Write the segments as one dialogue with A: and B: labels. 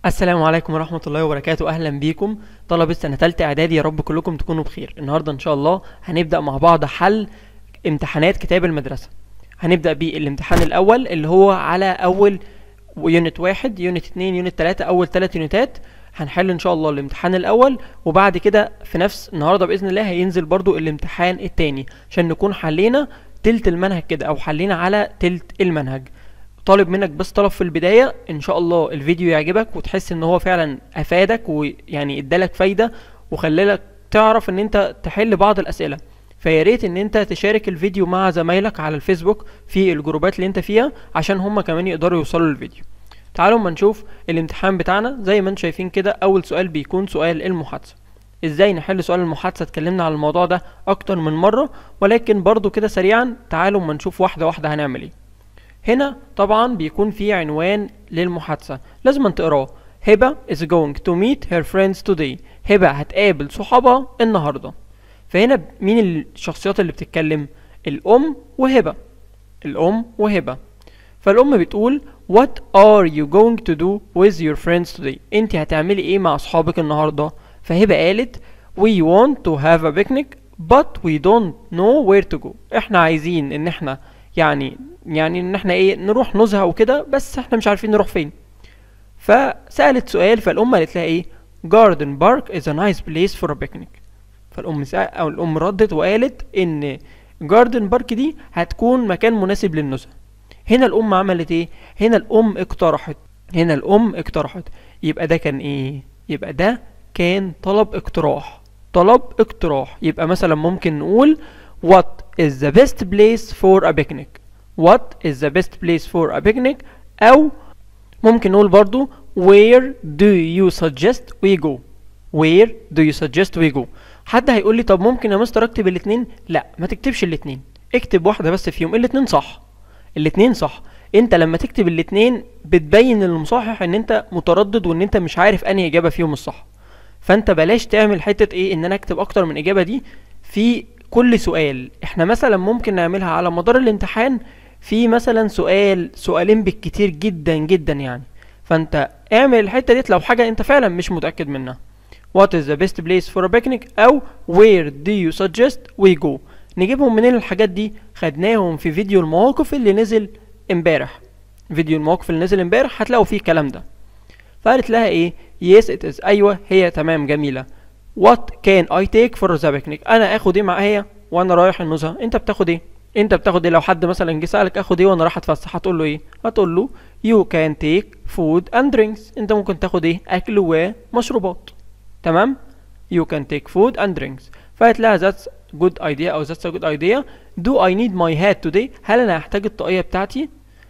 A: السلام عليكم ورحمة الله وبركاته أهلا بيكم طلبة سنة تالتة إعدادي يا رب كلكم تكونوا بخير النهاردة إن شاء الله هنبدأ مع بعض حل امتحانات كتاب المدرسة هنبدأ بالامتحان الأول اللي هو على أول يونت واحد يونت اتنين يونت تلاتة أول تلات يونتات هنحل إن شاء الله الامتحان الأول وبعد كده في نفس النهاردة بإذن الله هينزل برضو الامتحان التاني عشان نكون حلينا تلت المنهج كده أو حلينا على تلت المنهج طالب منك بس طلب في البداية ان شاء الله الفيديو يعجبك وتحس ان هو فعلا افادك ويعني ادالك فايدة وخلالك تعرف ان انت تحل بعض الاسئلة فيا ريت ان انت تشارك الفيديو مع زمايلك على الفيسبوك في الجروبات اللي انت فيها عشان هم كمان يقدروا يوصلوا للفيديو تعالوا اما نشوف الامتحان بتاعنا زي ما انتم شايفين كده اول سؤال بيكون سؤال المحادثة ازاي نحل سؤال المحادثة اتكلمنا على الموضوع ده اكتر من مرة ولكن برضو كده سريعا تعالوا اما نشوف واحدة واحدة هنعمل ايه هنا طبعا بيكون في عنوان للمحادثة لازم تقراه هبة is going to meet her friends today هبة هتقابل صحابها النهاردة فهنا مين الشخصيات اللي بتتكلم الأم وهبة الأم وهبة فالأم بتقول What are you going to do with your friends today انت هتعملي ايه مع أصحابك النهاردة فهبة قالت We want to have a picnic but we don't know where to go احنا عايزين ان احنا يعني يعني ان احنا ايه نروح نزهة وكده بس احنا مش عارفين نروح فين فسألت سؤال فالأم قالت لها ايه garden park is a nice place for a picnic فالأم سأل أو الأم ردت وقالت إن جاردن بارك دي هتكون مكان مناسب للنزهة هنا الأم عملت ايه هنا الأم اقترحت هنا الأم اقترحت يبقى ده كان ايه يبقى ده كان طلب اقتراح طلب اقتراح يبقى مثلا ممكن نقول What is the best place for a picnic What is the best place for a picnic أو ممكن نقول برضو Where do you suggest we go Where do you suggest we go حد هيقول لي طب ممكن يا مستر اكتب الاتنين لا ما تكتبش الاتنين اكتب واحدة بس فيهم الاتنين صح الاتنين صح انت لما تكتب الاتنين بتبين للمصحح ان انت متردد وان انت مش عارف انهي اجابة فيهم الصح فانت بلاش تعمل حتة ايه ان انا اكتب اكتر من اجابة دي في كل سؤال احنا مثلا ممكن نعملها على مدار الامتحان في مثلا سؤال سؤالين بالكتير جدا جدا يعني فانت اعمل الحتة ديت لو حاجة انت فعلا مش متأكد منها What is the best place for a picnic او Where do you suggest we go نجيبهم منين الحاجات دي خدناهم في فيديو المواقف اللي نزل امبارح فيديو المواقف اللي نزل امبارح هتلاقوا فيه الكلام ده فقالت لها ايه yes it is ايوه هي تمام جميلة What can I take for the picnic انا اخد ايه معايا وانا رايح النزهة انت بتاخد ايه انت بتاخد ايه لو حد مثلا جه سألك اخد ايه وانا رايح اتفسح هتقول له ايه هتقول له you can take food and drinks انت ممكن تاخد ايه اكل ومشروبات تمام you can take food and drinks فقالت لها that's good idea او that's a good idea do I need my hat today هل انا هحتاج الطاقية بتاعتي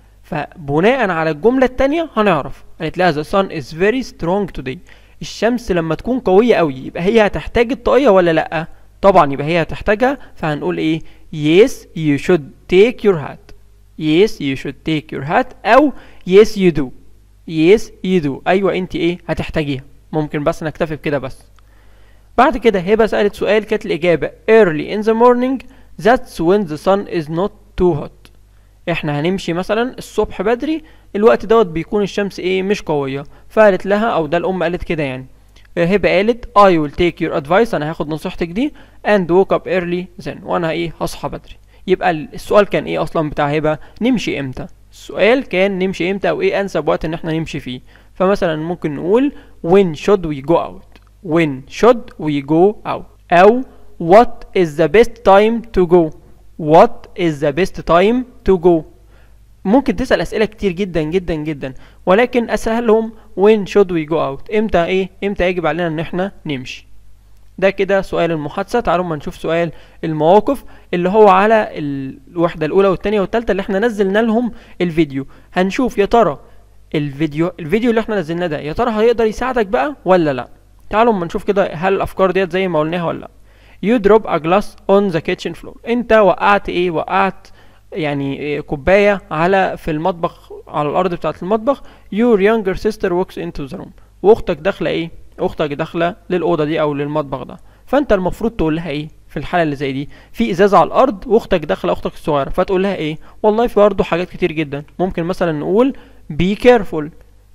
A: فبناء على الجملة التانية هنعرف قالت لها the sun is very strong today الشمس لما تكون قوية قوي يبقى هي هتحتاج الطاقية ولا لأ طبعا يبقى هي هتحتاجها فهنقول ايه yes you should take your hat yes you should take your hat او yes you do yes you do ايوه انت ايه هتحتاجيها ممكن بس نكتفي بكده بس بعد كده هبه سالت سؤال كانت الاجابه early in the morning that's when the sun is not too hot احنا هنمشي مثلا الصبح بدري الوقت دوت بيكون الشمس ايه مش قويه فقالت لها او ده الام قالت كده يعني هبه قالت I will take your advice انا هاخد نصيحتك دي and woke up early then وانا ايه هصحى بدري يبقى السؤال كان ايه اصلا بتاع هبه نمشي امتى السؤال كان نمشي امتى او ايه انسب وقت ان احنا نمشي فيه فمثلا ممكن نقول when should we go out when should we go out او what is the best time to go what is the best time to go ممكن تسأل أسئلة كتير جدا جدا جدا ولكن أسهلهم when should we go out امتى ايه امتى يجب علينا ان احنا نمشي ده كده سؤال المحادثة تعالوا ما نشوف سؤال المواقف اللي هو على الوحدة الأولى والتانية والتالتة اللي احنا نزلنا لهم الفيديو هنشوف يا ترى الفيديو الفيديو اللي احنا نزلناه ده يا ترى هيقدر يساعدك بقى ولا لا تعالوا ما نشوف كده هل الأفكار ديت زي ما قلناها ولا لا you drop a glass on the kitchen floor انت وقعت ايه وقعت يعني كوباية على في المطبخ على الأرض بتاعة المطبخ your younger sister walks into the room وأختك داخلة إيه؟ أختك داخلة للأوضة دي أو للمطبخ ده فأنت المفروض تقول لها إيه؟ في الحالة اللي زي دي في إزازة على الأرض وأختك داخلة أختك الصغيرة فتقول لها إيه؟ والله في برضه حاجات كتير جدا ممكن مثلا نقول be careful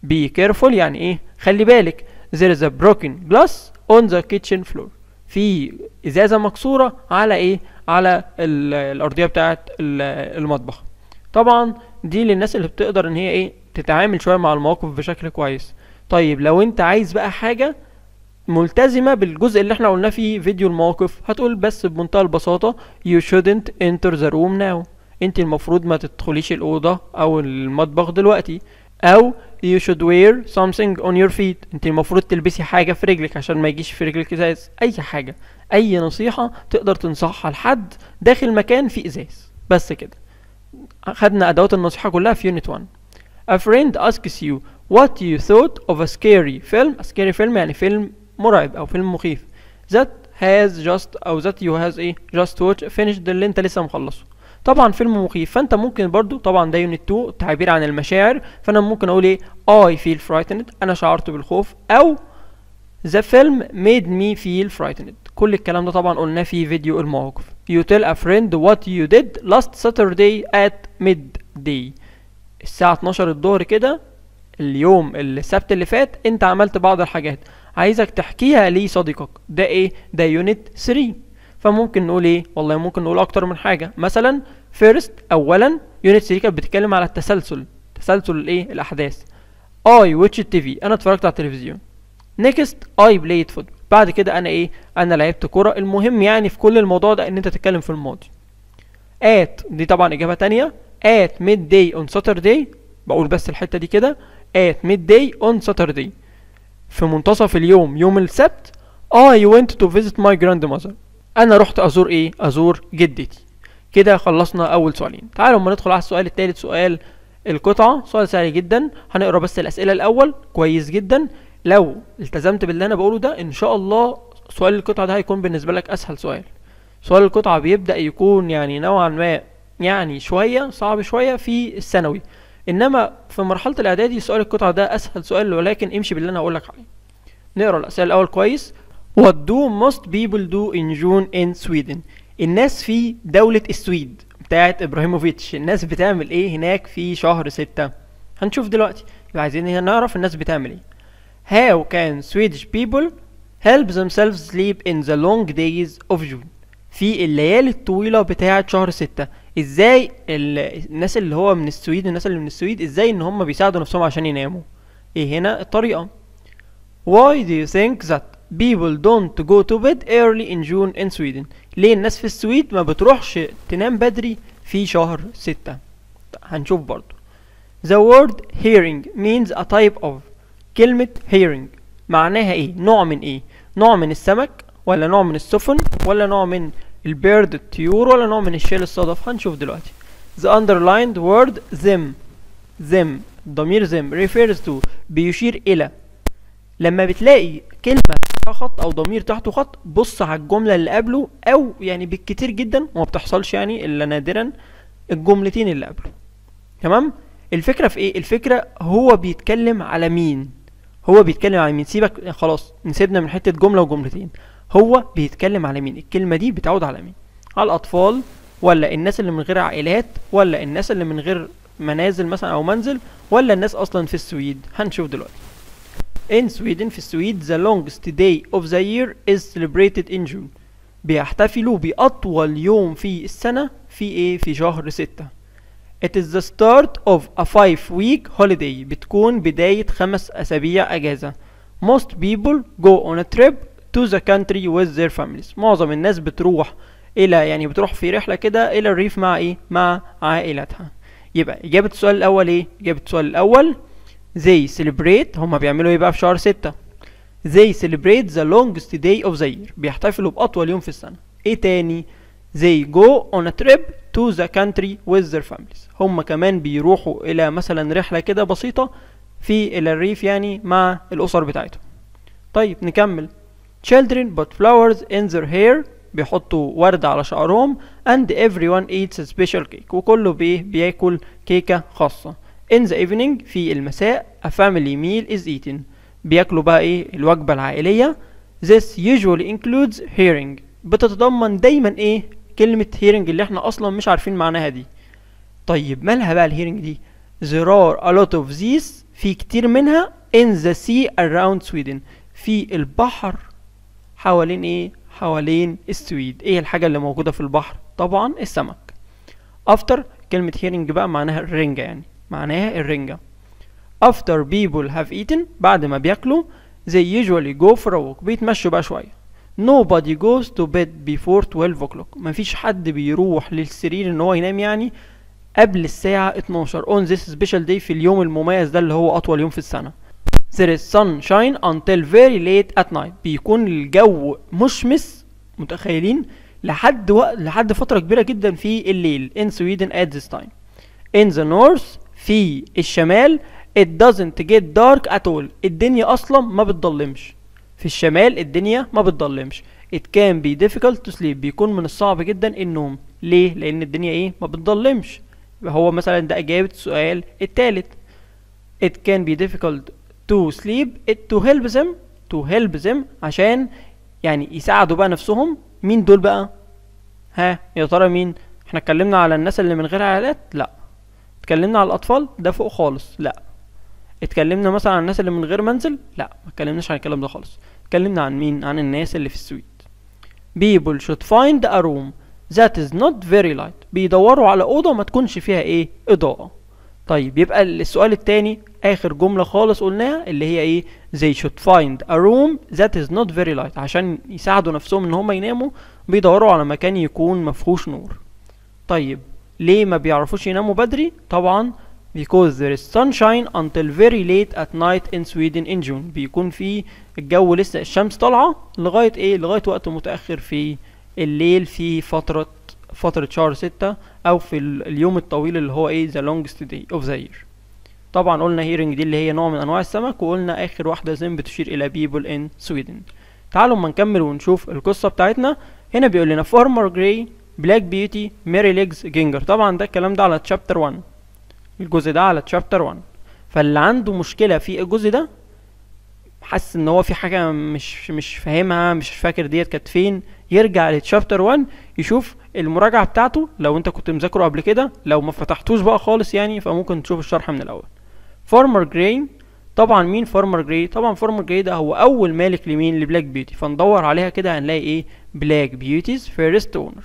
A: be careful يعني ايه خلي بالك there is a broken glass on the kitchen floor في ازازه مكسوره على ايه على ال- الارضيه بتاعه ال- المطبخ طبعا دي للناس اللي بتقدر ان هي ايه تتعامل شويه مع المواقف بشكل كويس طيب لو انت عايز بقى حاجه ملتزمه بالجزء اللي احنا قلناه في فيديو المواقف هتقول بس بمنتهى البساطه you shouldn't enter the room now انت المفروض ما تدخليش الاوضه او المطبخ دلوقتي او you should wear something on your feet انت المفروض تلبسي حاجه في رجلك عشان ما يجيش في رجلك ازاز اي حاجه اي نصيحه تقدر تنصحها لحد داخل مكان فيه ازاز بس كده خدنا ادوات النصيحه كلها في يونت 1 A friend asks you what you thought of a scary film a scary film يعني فيلم مرعب او فيلم مخيف that has just او that you has ايه just watch finished اللي انت لسه مخلصه طبعا فيلم مخيف فانت ممكن برضو طبعا ده يونت 2 تعبير عن المشاعر فانا ممكن اقول ايه I feel frightened انا شعرت بالخوف او The film made me feel frightened كل الكلام ده طبعا قلناه في فيديو المواقف You tell a friend what you did last Saturday at midday الساعة 12 الظهر كده اليوم السبت اللي فات انت عملت بعض الحاجات عايزك تحكيها لصديقك ده ايه ده يونت 3 فممكن نقول ايه والله ممكن نقول اكتر من حاجة مثلا first اولا يونت 3 كانت بتتكلم على التسلسل تسلسل الايه الاحداث I watched TV انا اتفرجت على التلفزيون next I played football بعد كده انا ايه انا لعبت كرة المهم يعني في كل الموضوع ده ان انت تتكلم في الماضي at دي طبعا اجابة تانية at midday on Saturday بقول بس الحتة دي كده at midday on Saturday في منتصف اليوم يوم السبت I went to visit my grandmother انا رحت ازور ايه ازور جدتي كده خلصنا اول سؤالين تعالوا اما ندخل على السؤال التالت سؤال القطعة سؤال سهل جدا هنقرا بس الاسئلة الاول كويس جدا لو التزمت باللي انا بقوله ده ان شاء الله سؤال القطعة ده هيكون بالنسبة لك اسهل سؤال سؤال القطعة بيبدأ يكون يعني نوعا ما يعني شوية صعب شوية في الثانوي انما في مرحلة الاعدادي سؤال القطعة ده اسهل سؤال ولكن امشي باللي انا هقولك عليه نقرا الاسئلة الاول كويس What do most people do in June in Sweden الناس في دولة السويد بتاعت ابراهيموفيتش الناس بتعمل ايه هناك في شهر ستة هنشوف دلوقتي يبقى عايزين هنا نعرف الناس بتعمل ايه How can Swedish people help themselves sleep in the long days of June في الليالي الطويلة بتاعة شهر ستة ازاي ال- الناس اللي هو من السويد الناس اللي من السويد ازاي ان هم بيساعدوا نفسهم عشان يناموا ايه هنا الطريقة Why do you think that people don't go to bed early in June in Sweden ليه الناس في السويد ما بتروحش تنام بدري في شهر ستة هنشوف برضو The word hearing means a type of كلمة hearing معناها ايه نوع من ايه نوع من السمك ولا نوع من السفن ولا نوع من البيرد الطيور ولا نوع من الشيل الصدف هنشوف دلوقتي The underlined word them them ضمير them refers to بيشير إلى لما بتلاقي كلمة تحتها خط أو ضمير تحته خط بص على الجملة اللي قبله أو يعني بالكتير جدا وما بتحصلش يعني إلا نادرا الجملتين اللي قبله تمام الفكرة في ايه الفكرة هو بيتكلم على مين هو بيتكلم على مين سيبك خلاص نسيبنا من حتة جملة وجملتين هو بيتكلم على مين الكلمة دي بتعود على مين على الأطفال ولا الناس اللي من غير عائلات ولا الناس اللي من غير منازل مثلا أو منزل ولا الناس أصلا في السويد هنشوف دلوقتي In Sweden في السويد the longest day of the year is celebrated in June بيحتفلوا بأطول يوم في السنة في ايه في شهر ستة It is the start of a five week holiday بتكون بداية خمس أسابيع أجازة Most people go on a trip to the country with their families معظم الناس بتروح إلى يعني بتروح في رحلة كده إلى الريف مع إيه مع عائلتها يبقى إجابة السؤال الأول إيه إجابة السؤال الأول they celebrate هما بيعملوا إيه بقى في شهر ستة they celebrate the longest day of the year بيحتفلوا بأطول يوم في السنة إيه تاني they go on a trip to the country with their families هم كمان بيروحوا إلى مثلا رحلة كده بسيطة في إلى الريف يعني مع الأسر بتاعتهم طيب نكمل children put flowers in their hair بيحطوا ورد على شعرهم and everyone eats a special cake وكله بيه بياكل كيكة خاصة in the evening في المساء a family meal is eaten بياكلوا بقى ايه الوجبة العائلية this usually includes hearing بتتضمن دايما ايه كلمة hearing اللي احنا اصلا مش عارفين معناها دي طيب مالها بقى الهيرنج دي there are a lot of these في كتير منها in the sea around Sweden في البحر حوالين ايه حوالين السويد ايه الحاجة اللي موجودة في البحر طبعا السمك after كلمة hearing بقى معناها الرنجة يعني معناها الرنجة after people have eaten بعد ما بياكلوا they usually go for a walk بيتمشوا بقى شوية nobody goes to bed before 12 o'clock مفيش حد بيروح للسرير ان هو ينام يعني قبل الساعة 12 on this special day في اليوم المميز ده اللي هو أطول يوم في السنة there is sunshine until very late at night بيكون الجو مشمس متخيلين لحد وقت لحد فترة كبيرة جدا في الليل in Sweden at this time in the north في الشمال it doesn't get dark at all الدنيا أصلا ما بتضلمش في الشمال الدنيا ما بتضلمش it can be difficult to sleep بيكون من الصعب جدا النوم ليه لأن الدنيا ايه ما بتضلمش يبقى هو مثلا ده إجابة السؤال التالت it can be difficult to sleep it to help them to help them عشان يعني يساعدوا بقى نفسهم مين دول بقى ها يا ترى مين احنا اتكلمنا على الناس اللي من غير عائلات لا اتكلمنا على الاطفال ده فوق خالص لا اتكلمنا مثلا عن الناس اللي من غير منزل لا ما اتكلمناش عن الكلام ده خالص اتكلمنا عن مين عن الناس اللي في السويد people should find a room that is not very light بيدوروا على اوضه ما تكونش فيها ايه اضاءه طيب يبقى السؤال التاني اخر جمله خالص قلناها اللي هي ايه they should find a room that is not very light عشان يساعدوا نفسهم ان هم يناموا بيدوروا على مكان يكون مفهوش نور طيب ليه ما بيعرفوش يناموا بدري طبعا because there is sunshine until very late at night in Sweden in June بيكون في الجو لسه الشمس طالعة لغاية ايه لغاية وقت متأخر في الليل في فترة فترة شهر ستة أو في ال- اليوم الطويل اللي هو ايه the longest day of the year طبعا قلنا hearing دي اللي هي نوع من أنواع السمك وقلنا آخر واحدة زين بتشير إلى people in Sweden تعالوا ما نكمل ونشوف القصة بتاعتنا هنا بيقول لنا فارمر جراي بلاك بيوتي ميري ليجز جينجر طبعا ده الكلام ده على تشابتر 1 الجزء ده على تشابتر 1 فاللي عنده مشكلة في الجزء ده حاسس ان هو في حاجة مش مش فاهمها مش فاكر ديت كانت فين يرجع لتشابتر 1 يشوف المراجعة بتاعته لو انت كنت مذاكره قبل كده لو ما فتحتوش بقى خالص يعني فممكن تشوف الشرح من الاول فارمر جراي طبعا مين فارمر جراي طبعا فارمر جراي ده هو اول مالك لمين لبلاك بيوتي فندور عليها كده هنلاقي ايه بلاك بيوتيز فيرست اونر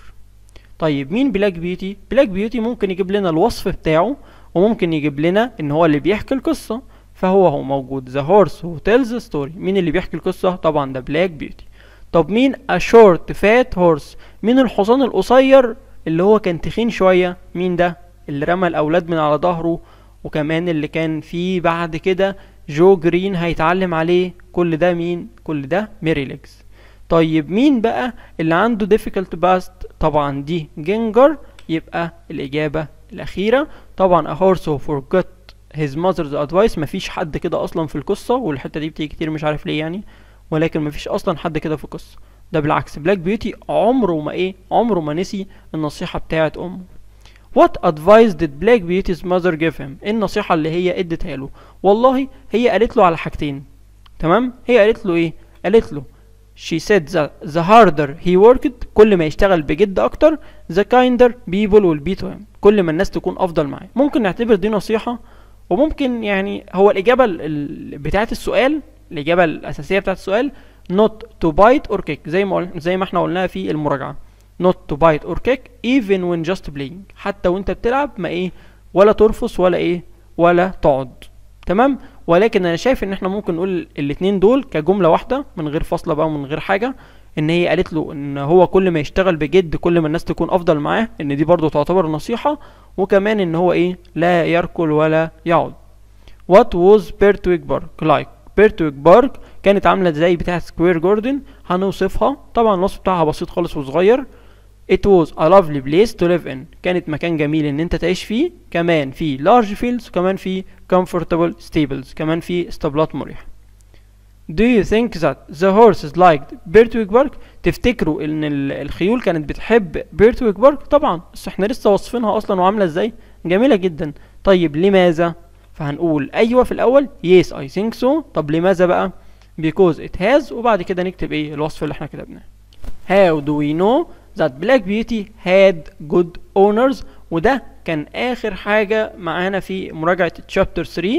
A: طيب مين بلاك بيوتي بلاك بيوتي ممكن يجيب لنا الوصف بتاعه وممكن يجيب لنا ان هو اللي بيحكي القصة فهو هو موجود ذا هورس هو تيلز ستوري مين اللي بيحكي القصة طبعا ده بلاك بيوتي طب مين a short fat horse مين الحصان القصير اللي هو كان تخين شوية مين ده اللي رمى الأولاد من على ظهره وكمان اللي كان فيه بعد كده جو جرين هيتعلم عليه كل ده مين كل ده ميري ليجز طيب مين بقى اللي عنده difficult past طبعا دي جينجر يبقى الإجابة الأخيرة طبعا a horse who forgot his mother's advice مفيش حد كده أصلا في القصة والحتة دي بتيجي كتير مش عارف ليه يعني ولكن مفيش أصلا حد كده في القصة ده بالعكس بلاك بيوتي عمره ما ايه عمره ما نسي النصيحة بتاعت أمه What advice did Black Beauty's mother give him؟ ايه النصيحة اللي هي اديتها له؟ والله هي قالت له على حاجتين تمام؟ هي قالت له ايه؟ قالت له She said that the harder he worked كل ما يشتغل بجد أكتر the kinder people will be to him كل ما الناس تكون أفضل معاه ممكن نعتبر دي نصيحة وممكن يعني هو الإجابة ال- ال- بتاعة السؤال الإجابة الأساسية بتاعة السؤال not to bite or kick زي ما قل- زي ما احنا قلناها في المراجعة not to bite or kick even when just playing حتى وانت بتلعب ما ايه ولا ترفص ولا ايه ولا تقعد تمام ولكن انا شايف ان احنا ممكن نقول الاتنين دول كجملة واحدة من غير فاصلة بقى ومن غير حاجة ان هي قالت له ان هو كل ما يشتغل بجد كل ما الناس تكون افضل معاه ان دي برضو تعتبر نصيحة وكمان ان هو ايه لا يركل ولا يقعد What was Bertwick Park like بيرتويك بارك كانت عاملة زي بتاعة سكوير جاردن هنوصفها طبعا الوصف بتاعها بسيط خالص وصغير It was a lovely place to live in كانت مكان جميل ان انت تعيش فيه كمان في large fields وكمان في comfortable stables كمان في اسطبلات مريحة Do you think that the horses liked Birtwick Park؟ تفتكروا ان ال- الخيول كانت بتحب بيرتويك بارك؟ طبعا بس احنا لسه واصفينها اصلا وعاملة ازاي؟ جميلة جدا طيب لماذا؟ فهنقول ايوه في الاول yes I think so طب لماذا بقى؟ because it has وبعد كده نكتب ايه الوصف اللي احنا كتبناه How do we know that Black Beauty had good owners وده كان آخر حاجة معانا في مراجعة chapter 3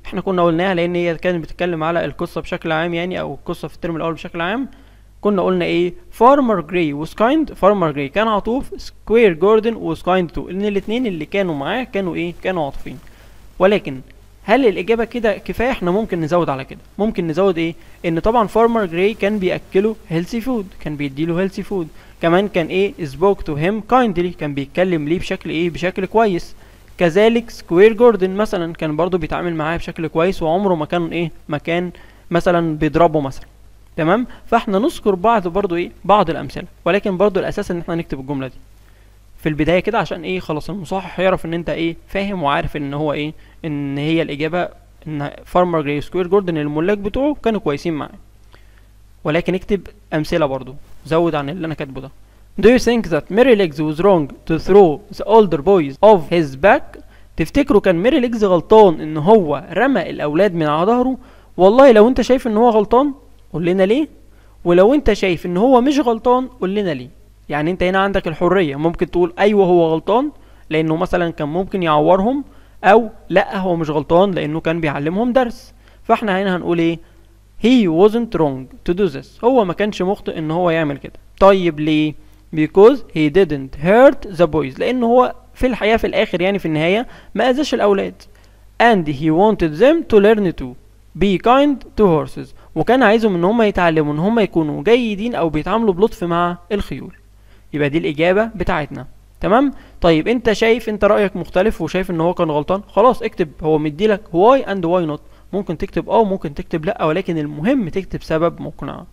A: احنا كنا قلناها لان هي كانت بتتكلم على القصه بشكل عام يعني او القصه في الترم الاول بشكل عام كنا قلنا ايه فارمر جراي was kind فارمر جراي كان عطوف سكوير جوردن was kind to ان الاثنين اللي كانوا معاه كانوا ايه كانوا عاطفين ولكن هل الاجابه كده كفايه احنا ممكن نزود على كده ممكن نزود ايه ان طبعا فارمر جراي كان بياكله هيلثي فود كان بيديله هيلثي فود كمان كان ايه spoke to him kindly كان بيتكلم ليه بشكل ايه بشكل كويس كذلك سكوير جوردن مثلا كان برضو بيتعامل معاه بشكل كويس وعمره ما كان ايه ما كان مثلا بيضربه مثلا تمام فاحنا نذكر بعض برضو ايه بعض الامثله ولكن برضو الاساس ان احنا نكتب الجمله دي في البدايه كده عشان ايه خلاص المصحح يعرف ان انت ايه فاهم وعارف ان هو ايه ان هي الاجابه ان فارمر جراي سكوير جوردن الملاك بتوعه كانوا كويسين معاه ولكن اكتب امثله برضو زود عن اللي انا كاتبه ده Do you think that Mary Legs was wrong to throw the older boys off his back؟ تفتكروا كان ميري ليجز غلطان ان هو رمى الاولاد من على ظهره؟ والله لو انت شايف ان هو غلطان قول لنا ليه؟ ولو انت شايف ان هو مش غلطان قول لنا ليه؟ يعني انت هنا عندك الحرية ممكن تقول ايوه هو غلطان لانه مثلا كان ممكن يعورهم او لا هو مش غلطان لانه كان بيعلمهم درس فاحنا هنا هنقول ايه؟ he wasn't wrong to do this هو ما كانش مخطئ ان هو يعمل كده طيب ليه؟ because he didn't hurt the boys لان هو في الحقيقة في الاخر يعني في النهاية ما اذاش الاولاد and he wanted them to learn to be kind to horses وكان عايزهم ان هم يتعلموا ان هم يكونوا جيدين او بيتعاملوا بلطف مع الخيول يبقى دي الاجابة بتاعتنا تمام طيب انت شايف انت رأيك مختلف وشايف ان هو كان غلطان خلاص اكتب هو مديلك why and why not ممكن تكتب اه ممكن تكتب لا ولكن المهم تكتب سبب مقنع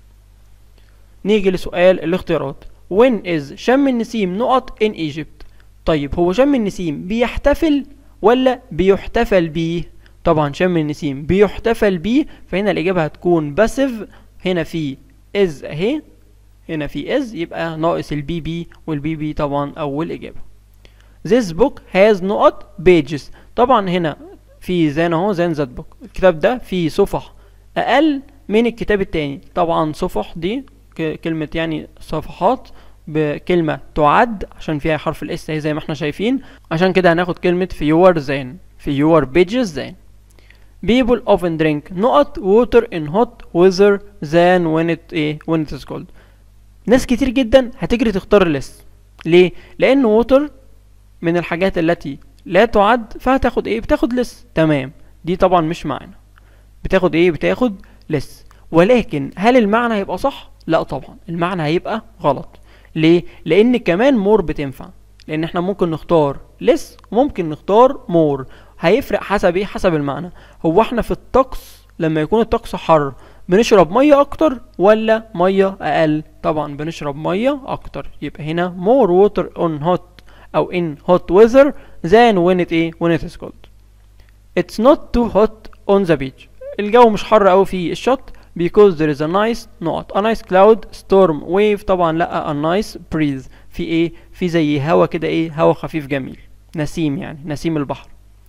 A: نيجي لسؤال الاختيارات when is شم النسيم نقط in Egypt طيب هو شم النسيم بيحتفل ولا بيحتفل بيه طبعا شم النسيم بيحتفل بيه فهنا الإجابة هتكون باسيف هنا في is اهي هنا في is يبقى ناقص البي بي والبي بي طبعا أول إجابة This book has نقط pages طبعا هنا في زان اهو زان ذات بوك الكتاب ده فيه صفح أقل من الكتاب التاني طبعا صفح دي كلمة يعني صفحات بكلمة تعد عشان فيها حرف الاس اهي زي ما احنا شايفين عشان كده هناخد كلمة fewer than fewer pages than people often drink نقط water in hot weather than when it ايه when it is cold ناس كتير جدا هتجري تختار لس ليه؟ لأن water من الحاجات التي لا تعد فهتاخد ايه؟ بتاخد لس تمام دي طبعا مش معانا بتاخد ايه؟ بتاخد لس ولكن هل المعنى هيبقى صح؟ لا طبعا المعنى هيبقى غلط ليه؟ لأن كمان مور بتنفع لأن احنا ممكن نختار لس وممكن نختار مور هيفرق حسب ايه؟ حسب المعنى هو احنا في الطقس لما يكون الطقس حر بنشرب مية أكتر ولا مية أقل؟ طبعا بنشرب مية أكتر يبقى هنا more water on hot أو in hot weather than when it ايه؟ when it is cold It's not too hot on the beach الجو مش حر أوي في الشط because there is a nice نقط a nice cloud storm wave طبعا لا a nice breeze في ايه في زي هوا كده ايه هوا خفيف جميل نسيم يعني نسيم البحر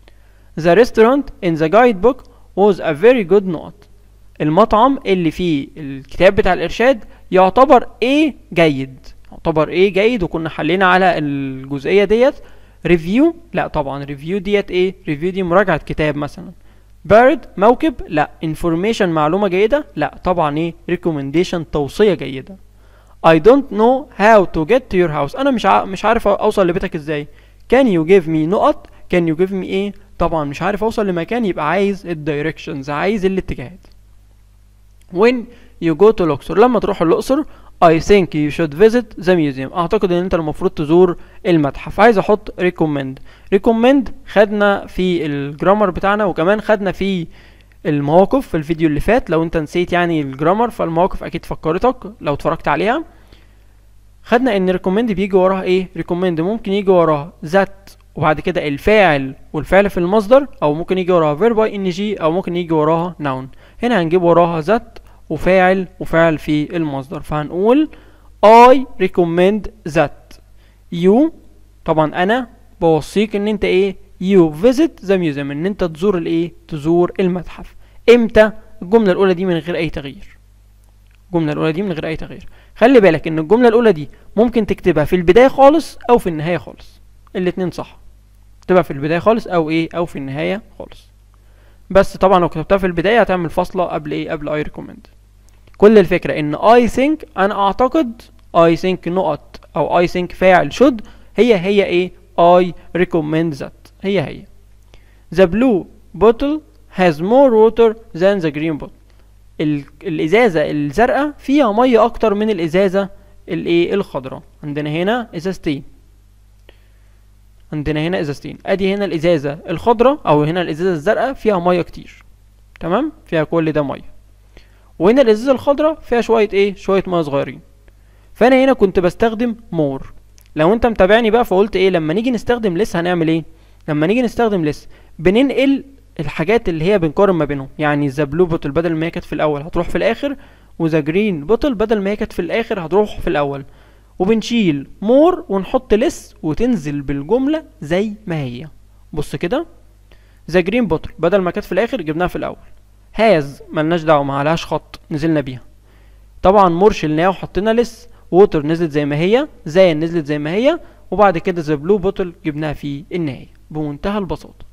A: the restaurant in the guidebook was a very good نقط المطعم اللي فيه الكتاب بتاع الارشاد يعتبر ايه جيد يعتبر ايه جيد وكنا حلينا على الجزئيه ديت ريفيو لا طبعا ريفيو ديت ايه ريفيو دي مراجعه كتاب مثلا بارد موكب لا انفورميشن معلومة جيدة لا طبعا ايه ريكومنديشن توصية جيدة I don't know how to get to your house انا مش ع... مش عارف اوصل لبيتك ازاي can you give me نقط can you give me ايه طبعا مش عارف اوصل لمكان يبقى عايز الدايركشنز عايز الاتجاهات when you go to الأقصر لما تروح الأقصر I think you should visit the museum اعتقد ان انت المفروض تزور المتحف عايز احط recommend recommend خدنا في الجرامر بتاعنا وكمان خدنا في المواقف في الفيديو اللي فات لو انت نسيت يعني الجرامر فالمواقف اكيد فكرتك لو اتفرجت عليها خدنا ان recommend بيجي وراها ايه recommend ممكن يجي وراها ذات وبعد كده الفاعل والفعل في المصدر او ممكن يجي وراها verb ing او ممكن يجي وراها noun هنا هنجيب وراها ذات وفاعل وفعل في المصدر فهنقول I recommend that you طبعا انا بوصيك ان انت ايه you visit the museum ان انت تزور الايه تزور المتحف امتى الجملة الاولى دي من غير اي تغيير الجملة الاولى دي من غير اي تغيير خلي بالك ان الجملة الاولى دي ممكن تكتبها في البداية خالص او في النهاية خالص الاتنين صح تبقى في البداية خالص او ايه او في النهاية خالص بس طبعا لو كتبتها في البدايه هتعمل فاصله قبل ايه قبل اي ريكومند كل الفكره ان اي ثينك انا اعتقد اي ثينك نقط او اي ثينك فاعل should هي هي ايه اي recommend that هي هي the blue bottle has more water than the green bottle ال- الازازه الزرقاء فيها ميه اكتر من الازازه الايه الخضراء عندنا هنا ازازتين عندنا هنا ازازتين ادي هنا الازازه الخضراء او هنا الازازه الزرقاء فيها ميه كتير تمام فيها كل ده ميه وهنا الازازه الخضراء فيها شويه ايه شويه ميه صغيرين فانا هنا كنت بستخدم مور لو انت متابعني بقى فقلت ايه لما نيجي نستخدم لس هنعمل ايه لما نيجي نستخدم لس بننقل الحاجات اللي هي بنقارن ما بينهم يعني ذا بلو بوتل بدل ما هي كانت في الاول هتروح في الاخر وذا جرين بوتل بدل ما هي كانت في الاخر هتروح في الاول وبنشيل مور ونحط لس وتنزل بالجمله زي ما هي بص كده ذا جرين بوتل بدل ما كانت في الاخر جبناها في الاول هاز ملناش دعوه ما عليهاش خط نزلنا بيها طبعا مور شلناها وحطينا لس ووتر نزلت زي ما هي زي نزلت زي ما هي وبعد كده ذا بلو بوتل جبناها في النهايه بمنتهى البساطه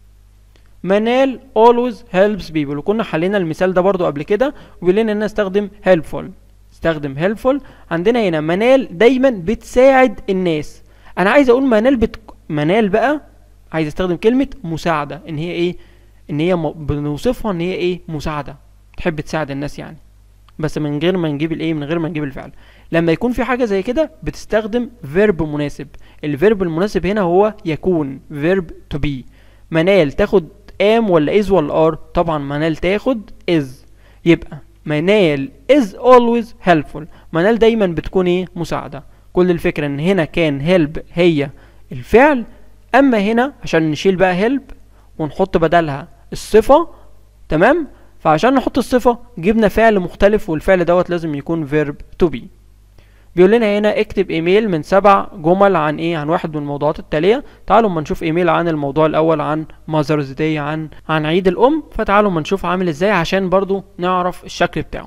A: منال always helps people وكنا حلينا المثال ده برضو قبل كده وبيقول لنا ان استخدم helpful استخدم helpful عندنا هنا منال دايما بتساعد الناس انا عايز اقول منال بت... منال بقى عايز استخدم كلمة مساعدة ان هي ايه ان هي م... بنوصفها ان هي ايه مساعدة تحب تساعد الناس يعني بس من غير ما نجيب الايه من غير ما نجيب الفعل لما يكون في حاجة زي كده بتستخدم فيرب مناسب الفيرب المناسب هنا هو يكون فيرب to be منال تاخد am ولا is ولا are طبعا منال تاخد is يبقى منال is always helpful منال دايما بتكون ايه مساعدة كل الفكرة ان هنا كان help هي الفعل اما هنا عشان نشيل بقى help ونحط بدلها الصفة تمام فعشان نحط الصفة جبنا فعل مختلف والفعل دوت لازم يكون verb to be بيقول لنا هنا اكتب ايميل من سبع جمل عن ايه عن واحد من الموضوعات التاليه تعالوا اما نشوف ايميل عن الموضوع الاول عن ماذرز داي عن عن عيد الام فتعالوا اما نشوف عامل ازاي عشان برضو نعرف الشكل بتاعه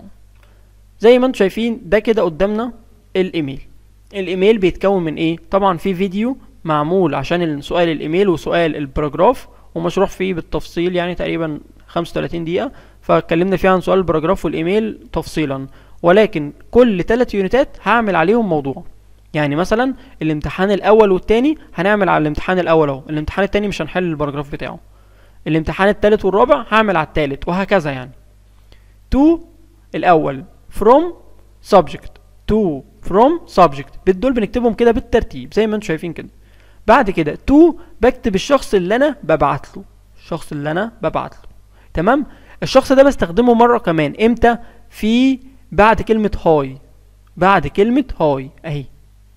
A: زي ما انتم شايفين ده كده قدامنا الايميل الايميل بيتكون من ايه طبعا في فيديو معمول عشان سؤال الايميل وسؤال الباراجراف ومشروح فيه بالتفصيل يعني تقريبا 35 دقيقه فاتكلمنا فيه عن سؤال الباراجراف والايميل تفصيلا ولكن كل تلات يونتات هعمل عليهم موضوع يعني مثلا الامتحان الاول والتاني هنعمل على الامتحان الاول اهو الامتحان التاني مش هنحل الباراجراف بتاعه الامتحان التالت والرابع هعمل على التالت وهكذا يعني to الاول from subject to from subject دول بنكتبهم كده بالترتيب زي ما انتم شايفين كده بعد كده to بكتب الشخص اللي انا ببعت له الشخص اللي انا ببعت له تمام الشخص ده بستخدمه مره كمان امتى في بعد كلمة هاي بعد كلمة هاي اهي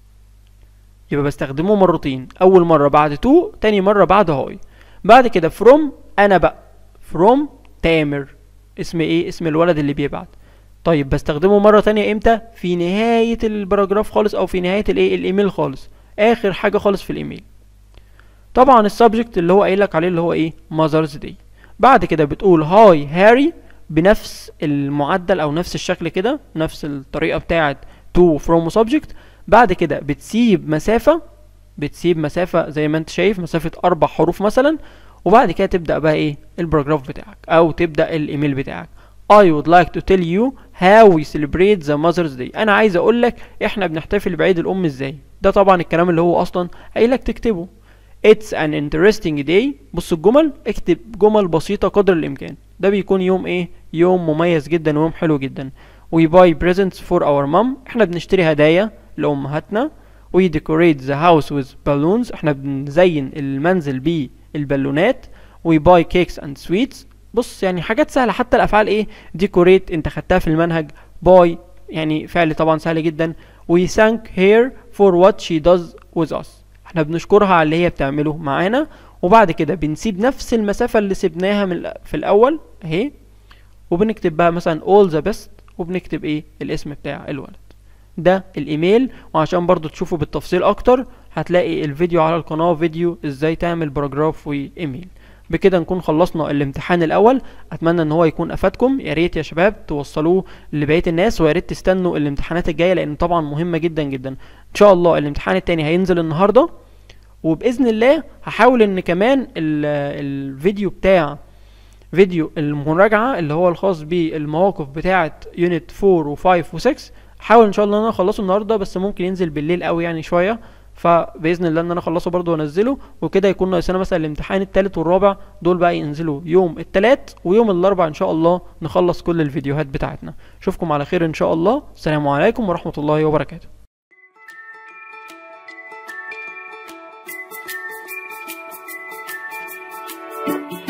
A: يبقى بستخدمه مرتين اول مرة بعد تو تاني مرة بعد هاي بعد كده from انا بقى from تامر اسم ايه اسم الولد اللي بيبعت طيب بستخدمه مرة تانية امتى في نهاية الباراجراف خالص او في نهاية الايه الايميل خالص اخر حاجة خالص في الايميل طبعا السبجكت اللي هو قايل لك عليه اللي هو ايه ماذرز داي بعد كده بتقول هاي هاري بنفس المعدل او نفس الشكل كده نفس الطريقه بتاعه to from subject بعد كده بتسيب مسافه بتسيب مسافه زي ما انت شايف مسافه اربع حروف مثلا وبعد كده تبدا بقى ايه الباراجراف بتاعك او تبدا الايميل بتاعك I would like to tell you how we celebrate the Mother's Day انا عايز اقول لك احنا بنحتفل بعيد الام ازاي ده طبعا الكلام اللي هو اصلا قايل لك تكتبه It's an interesting day بص الجمل اكتب جمل بسيطة قدر الإمكان ده بيكون يوم ايه يوم مميز جدا ويوم حلو جدا we buy presents for our mom احنا بنشتري هدايا لأمهاتنا we decorate the house with balloons احنا بنزين المنزل بالبالونات we buy cakes and sweets بص يعني حاجات سهلة حتى الأفعال ايه decorate انت خدتها في المنهج buy يعني فعل طبعا سهل جدا we thank her for what she does with us احنا بنشكرها على اللي هي بتعمله معانا وبعد كده بنسيب نفس المسافة اللي سيبناها من في الأول اهي وبنكتب بقى مثلا all the best وبنكتب ايه الاسم بتاع الولد ده الايميل وعشان برضو تشوفوا بالتفصيل اكتر هتلاقي الفيديو على القناة فيديو ازاي تعمل باراجراف وايميل بكده نكون خلصنا الامتحان الاول اتمنى ان هو يكون افادكم يا ريت يا شباب توصلوه لبقيه الناس ويا ريت تستنوا الامتحانات الجايه لان طبعا مهمه جدا جدا ان شاء الله الامتحان التاني هينزل النهارده وباذن الله هحاول ان كمان الفيديو بتاع فيديو المراجعة اللي هو الخاص بالمواقف بتاعة يونت 4 و5 و6 حاول ان شاء الله ان انا اخلصه النهارده بس ممكن ينزل بالليل قوي يعني شويه فباذن الله ان انا اخلصه برضه وانزله وكده يكون ناقصنا مثلا الامتحان التالت والرابع دول بقى ينزلوا يوم التلات ويوم الاربع ان شاء الله نخلص كل الفيديوهات بتاعتنا اشوفكم على خير ان شاء الله السلام عليكم ورحمه الله وبركاته
B: thank you